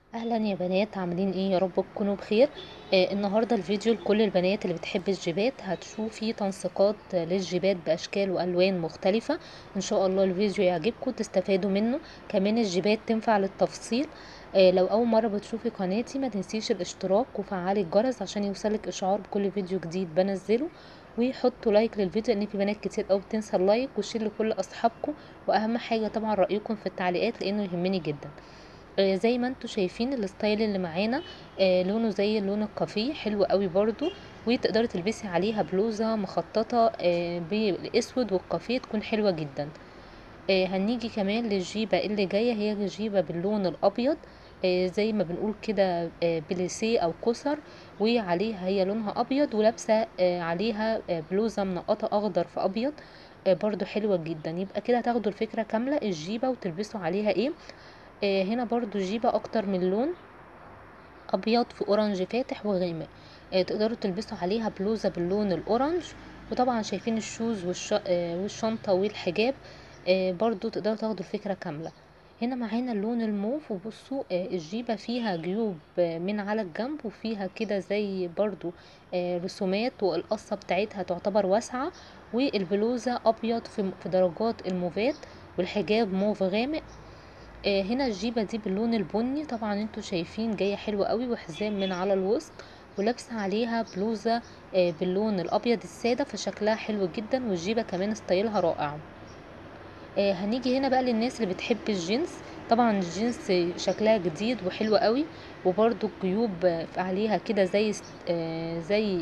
اهلا يا بنات عاملين ايه يا رب تكونوا بخير آه النهارده الفيديو لكل البنات اللي بتحب الجيبات هتشوفي تنسيقات للجيبات باشكال والوان مختلفه ان شاء الله الفيديو يعجبكم تستفادوا منه كمان الجيبات تنفع للتفصيل آه لو اول مره بتشوفي قناتي ما تنسيش الاشتراك وفعلي الجرس عشان يوصلك اشعار بكل فيديو جديد بنزله وحطوا لايك للفيديو لان في بنات كتير قوي بتنسى اللايك وشير لكل اصحابكم واهم حاجه طبعا رايكم في التعليقات لانه يهمني جدا آه زي ما انتوا شايفين الستايل اللي معانا آه لونه زي لون الكافيه حلو قوي برضو وتقدري تلبسي عليها بلوزة مخططة آه بالاسود والكافيه تكون حلوة جدا آه هنيجي كمان للجيبة اللي جاية هي الجيبة باللون الابيض آه زي ما بنقول كده آه بليسيه او كسر وعليها هي لونها ابيض ولابسة آه عليها آه بلوزة منقطة اخضر في ابيض آه برضو حلوة جدا يبقى كده هتاخدوا الفكرة كاملة الجيبة وتلبسوا عليها ايه آه هنا برضو جيبة اكتر من لون ابيض في اورنج فاتح وغامق آه تقدروا تلبسوا عليها بلوزة باللون الاورنج وطبعا شايفين الشوز والش... آه والشنطة والحجاب آه برضو تقدروا تاخدوا الفكرة كاملة هنا معانا اللون الموف وبصوا آه الجيبة فيها جيوب آه من على الجنب وفيها كده زي برضو آه رسومات والقصة بتاعتها تعتبر واسعة والبلوزة ابيض في, في درجات الموفات والحجاب موف غامق آه هنا الجيبة دي باللون البني طبعا انتوا شايفين جاية حلوة قوي وحزام من على الوسط ولابسة عليها بلوزة آه باللون الابيض السادة فشكلها حلو جدا والجيبة كمان ستايلها رائع آه هنيجي هنا بقى للناس اللي بتحب الجينز طبعا الجينز شكلها جديد وحلو قوي وبرده الجيوب عليها كده زي زي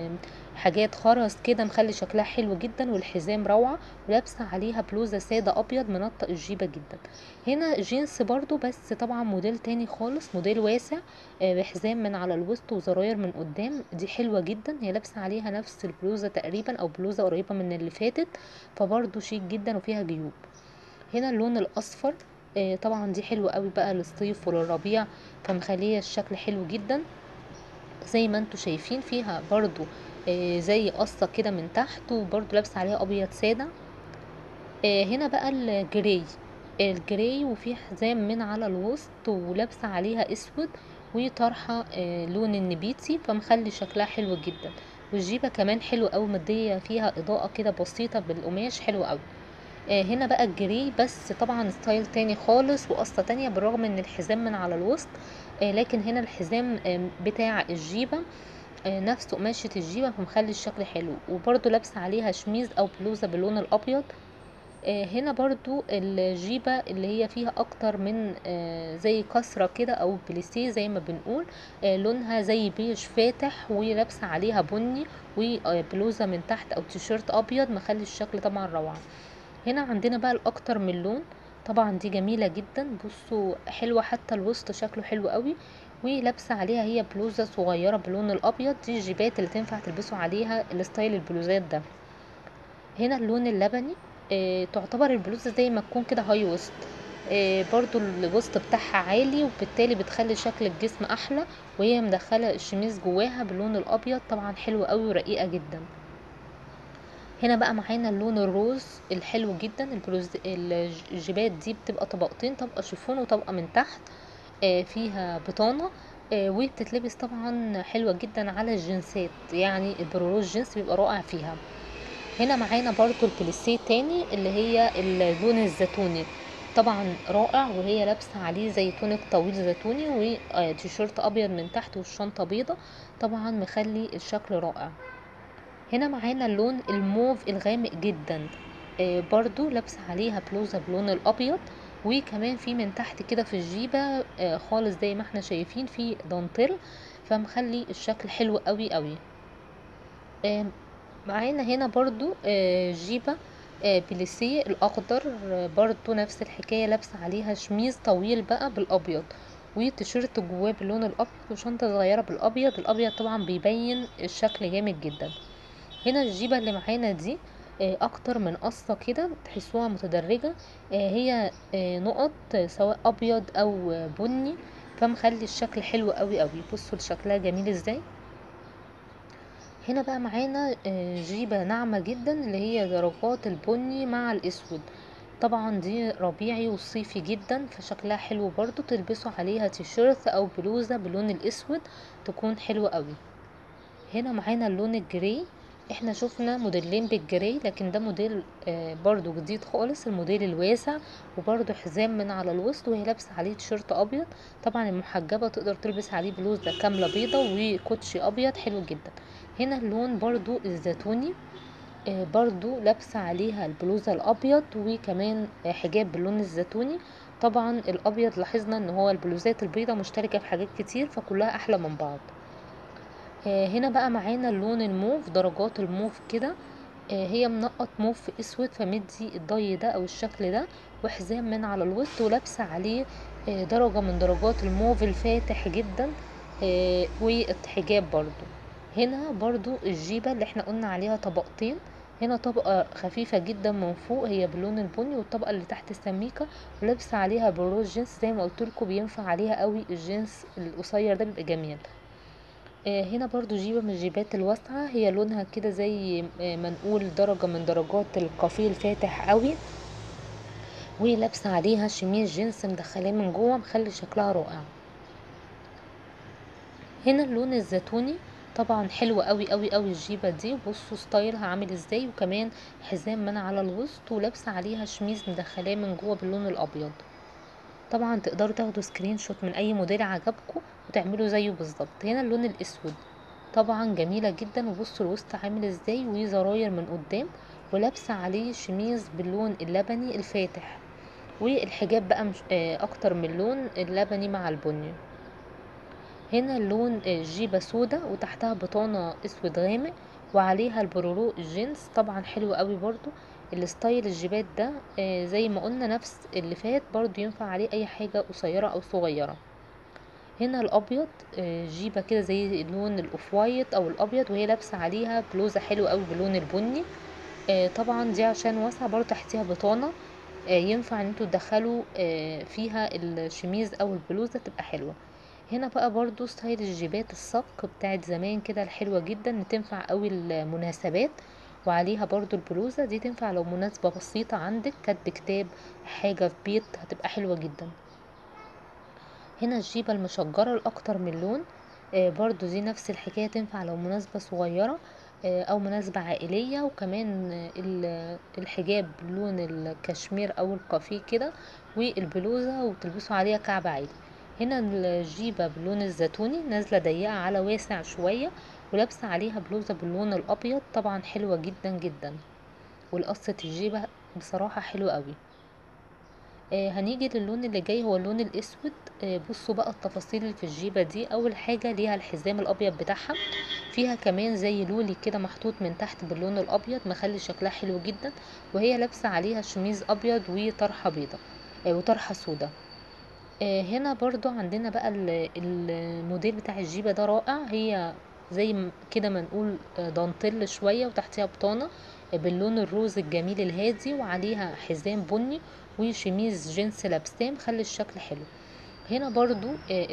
حاجات خرز كده مخلي شكلها حلو جدا والحزام روعة ولابسة عليها بلوزة سادة ابيض منطق الجيبة جدا هنا جينز برضو بس طبعا موديل تاني خالص موديل واسع بحزام من على الوسط وزراير من قدام دي حلوة جدا هي لابسة عليها نفس البلوزة تقريبا او بلوزة قريبة من اللي فاتت فبرضو شيك جدا وفيها جيوب هنا اللون الاصفر طبعا دي حلوة قوي بقى للصيف وللربيع فمخليه الشكل حلو جدا زي ما انتوا شايفين فيها برضو زي قصة كده من تحت وبرضو لابسة عليها ابيض سادة هنا بقى الجري الجري وفيه حزام من على الوسط ولابسة عليها اسود وطرحة لون النبيتي فمخلي شكلها حلو جدا والجيبة كمان حلو قوي مدية فيها اضاءة كده بسيطة بالقماش حلو قوي هنا بقى الجري بس طبعا ستايل تاني خالص وقصة تانية بالرغم ان الحزام من على الوسط لكن هنا الحزام بتاع الجيبة نفس قماشة الجيبة فمخلي الشكل حلو وبرضو لابسة عليها شميز او بلوزة باللون الابيض هنا برضو الجيبة اللي هي فيها اكتر من زي كسرة كده او بليسيه زي ما بنقول لونها زي بيج فاتح ولابسة عليها بني وبلوزة من تحت او تيشيرت ابيض مخلي الشكل طبعا روعة هنا عندنا بقى الاكتر من لون طبعا دي جميلة جدا بصوا حلوة حتى الوسط شكله حلو قوي ولابسة عليها هي بلوزة صغيرة باللون الابيض دي الجيبات اللي تنفع تلبسوا عليها الستايل البلوزات ده هنا اللون اللبني اه تعتبر البلوزة زي ما تكون كده هاي وسط اه برضو الوسط بتاعها عالي وبالتالي بتخلي شكل الجسم احلى وهي مدخلة الشميز جواها باللون الابيض طبعا حلوة قوي ورقيقة جدا هنا بقى معانا اللون الروز الحلو جدا البلوز الجيبات دي بتبقى طبقتين طبقه شيفون وطبقه من تحت آه فيها بطانه آه وبتتلبس طبعا حلوه جدا على الجنسات يعني البروروز جينز بيبقى رائع فيها هنا معانا برضو البليسيه تاني اللي هي اللون الزيتوني طبعا رائع وهي لابسه عليه زي تونيك طويل زيتوني وتيشيرت ابيض من تحت والشنطه بيضه طبعا مخلي الشكل رائع هنا معانا اللون الموف الغامق جدا آه برضو لابسه عليها بلوزه بلون الابيض وكمان في من تحت كده في الجيبه آه خالص زي ما احنا شايفين في دانتيل فمخلي الشكل حلو قوي قوي آه معانا هنا برضو آه جيبه آه بليسيه الاخضر آه برضو نفس الحكايه لابسه عليها شميز طويل بقى بالابيض وتيشيرت جواه باللون الابيض وشنطه صغيره بالابيض الابيض طبعا بيبين الشكل جامد جدا هنا الجيبة اللي معانا دي اكتر من قصة كده تحسوها متدرجة هي نقط سواء ابيض او بني فمخلي الشكل حلو قوي قوي بصوا شكلها جميل ازاي هنا بقى معانا جيبة ناعمة جدا اللي هي درجات البني مع الاسود طبعا دي ربيعي وصيفي جدا فشكلها حلو برضو تلبسوا عليها تيشيرت او بلوزة باللون الاسود تكون حلوة قوي هنا معانا اللون الجري احنا شفنا موديلين بالجري لكن ده موديل آه برضو جديد خالص الموديل الواسع وبرضو حزام من على الوسط وهي لابسه عليه تيشيرت ابيض طبعا المحجبه تقدر تلبس عليه بلوزه كامله بيضه وكوتشي ابيض حلو جدا هنا اللون برضو الزيتوني آه برضو لابسه عليها البلوزه الابيض وكمان آه حجاب باللون الزيتوني طبعا الابيض لاحظنا ان هو البلوزات البيضة مشتركه في حاجات كتير فكلها احلى من بعض هنا بقى معانا اللون الموف درجات الموف كده هي منقط موف في اسود فمدي الضي ده او الشكل ده وحزام من على الوسط ولابسه عليه درجه من درجات الموف الفاتح جدا والحجاب برضو هنا برضو الجيبه اللي احنا قلنا عليها طبقتين هنا طبقة خفيفة جدا من فوق هي باللون البني والطبقة اللي تحت السميكة ولابسة عليها بروز جينز زي ما قلتلكوا بينفع عليها قوي الجينز القصير ده بيبقى جميل هنا برضو جيبة من الجيبات الواسعة هي لونها كده زي ما نقول درجة من درجات الكافيه الفاتح قوي ولابسة عليها شميز جينز مدخلاه من جوه مخلي شكلها رائع هنا اللون الزيتوني طبعا حلوة قوي قوي قوي الجيبة دي بصوا ستايلها عامل ازاي وكمان حزام من على الوسط ولابسة عليها شميز مدخلاه من جوه باللون الابيض طبعا تقدروا تاخدوا سكرين شوت من اي موديل عجبكم وتعملوا زيه بالظبط هنا اللون الاسود طبعا جميله جدا وبصوا الوسط عامل ازاي وزراير من قدام ولابسه عليه شميز باللون اللبني الفاتح والحجاب بقى مش اكتر من لون اللبني مع البني هنا اللون جيبه سودا وتحتها بطانه اسود غامق وعليها البرورو الجينز طبعا حلو قوي برضو الستايل الجيبات ده آه زي ما قلنا نفس اللي فات برضو ينفع عليه اي حاجة قصيرة او صغيرة هنا الابيض آه جيبة كده زي اللون الاوف وايت او الابيض وهي لابسة عليها بلوزة حلوة قوي باللون البني آه طبعا دي عشان واسعة برضو تحتيها بطانة ينفع ان انتوا تدخلوا فيها الشميز او البلوزة تبقى حلوة هنا بقى برضو ستايل الجيبات الصك بتاعت زمان كده الحلوة جدا تنفع قوي المناسبات وعليها برضو البلوزة دي تنفع لو مناسبة بسيطة عندك كاتب كتاب حاجة في بيت هتبقى حلوة جدا هنا الجيبة المشجرة الأكتر من لون آه برضو دي نفس الحكاية تنفع لو مناسبة صغيرة آه أو مناسبة عائلية وكمان آه الحجاب لون الكشمير أو الكافيه كده والبلوزة وتلبسوا عليها كعب عالي هنا الجيبة باللون الزيتوني نازلة ضيقة على واسع شوية ولابسة عليها بلوزة باللون الأبيض طبعا حلوة جدا جدا والقصة الجيبة بصراحة حلوة قوي آه هنيجي للون اللي جاي هو اللون الاسود آه بصوا بقى التفاصيل اللي في الجيبة دي اول حاجة ليها الحزام الابيض بتاعها فيها كمان زي لولي كده محطوط من تحت باللون الابيض مخلي شكلها حلو جدا وهي لابسة عليها شميز ابيض وطرحة بيضة آه وطرحة سودا آه هنا برضو عندنا بقى الموديل بتاع الجيبة ده رائع هي زي كده ما نقول دانتيل شوية وتحتها بطانة باللون الروز الجميل الهادي وعليها حزام بني وشميز جينز لابساه مخلي الشكل حلو هنا برضو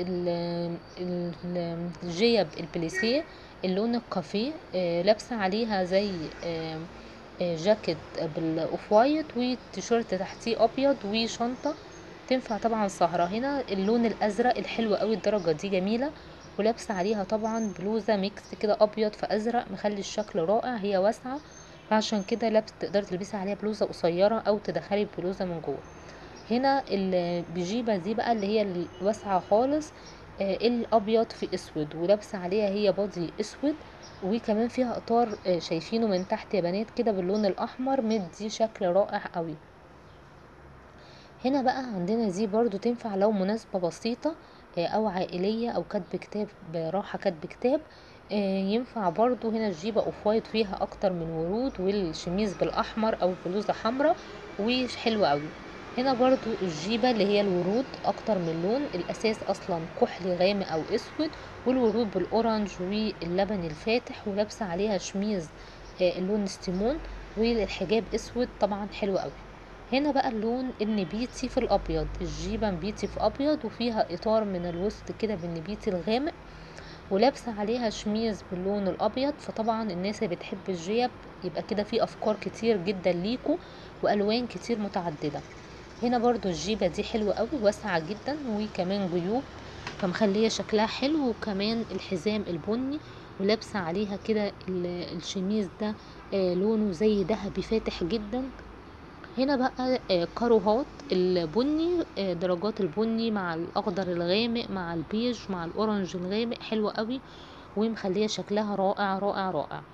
الجيب البليسيه اللون الكافيه لابسه عليها زي جاكيت بالاوف وايت وتيشيرت تحتيه ابيض وشنطه تنفع طبعا سهرة هنا اللون الازرق الحلو قوي الدرجة دي جميلة ولابسه عليها طبعا بلوزه ميكس كده ابيض في ازرق مخلي الشكل رائع هي واسعه فعشان كده لابس تقدري تلبسي عليها بلوزه قصيره او تدخلي البلوزه من جوه هنا البيجيبه دي بقى اللي هي الواسعه خالص آه الابيض في اسود ولابسه عليها هي بادي اسود وكمان فيها اطار آه شايفينه من تحت يا بنات كده باللون الاحمر مدي شكل رائع قوي هنا بقى عندنا دي برضو تنفع لو مناسبة بسيطة او عائلية او كاتب كتاب راحة كاتب كتاب ينفع برضو هنا الجيبة اوف وايت فيها اكتر من ورود والشميز بالاحمر او بلوزة حمراء وحلوة قوي هنا برضو الجيبة اللي هي الورود اكتر من لون الاساس اصلا كحلي غامق او اسود والورود بالاورنج واللبن الفاتح ولابسة عليها شميز اللون ستيمون والحجاب اسود طبعا حلو قوي هنا بقى اللون النبيتي في الابيض الجيبه نبيتي في ابيض وفيها اطار من الوسط كده بالنبيتي الغامق ولابسه عليها شميز باللون الابيض فطبعا الناس اللي بتحب الجيب يبقى كده في افكار كتير جدا ليكوا والوان كتير متعدده هنا برضو الجيبه دي حلوه قوي واسعه جدا وكمان جيوب فمخليه شكلها حلو وكمان الحزام البني ولابسه عليها كده ال- الشميز ده آه، لونه زي ذهبي فاتح جدا هنا بقى آه، كاروهات البني آه، درجات البني مع الاخضر الغامق مع البيج مع الاورنج الغامق حلوة قوي ومخليه شكلها رائع رائع رائع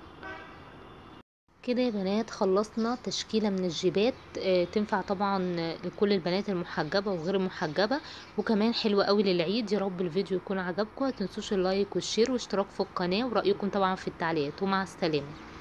كده يا بنات خلصنا تشكيلة من الجيبات آه، تنفع طبعا لكل البنات المحجبة وغير المحجبة وكمان حلوة قوي للعيد يا رب الفيديو يكون عجبكم متنسوش اللايك والشير واشتراك في القناة ورأيكم طبعا في التعليقات ومع السلامة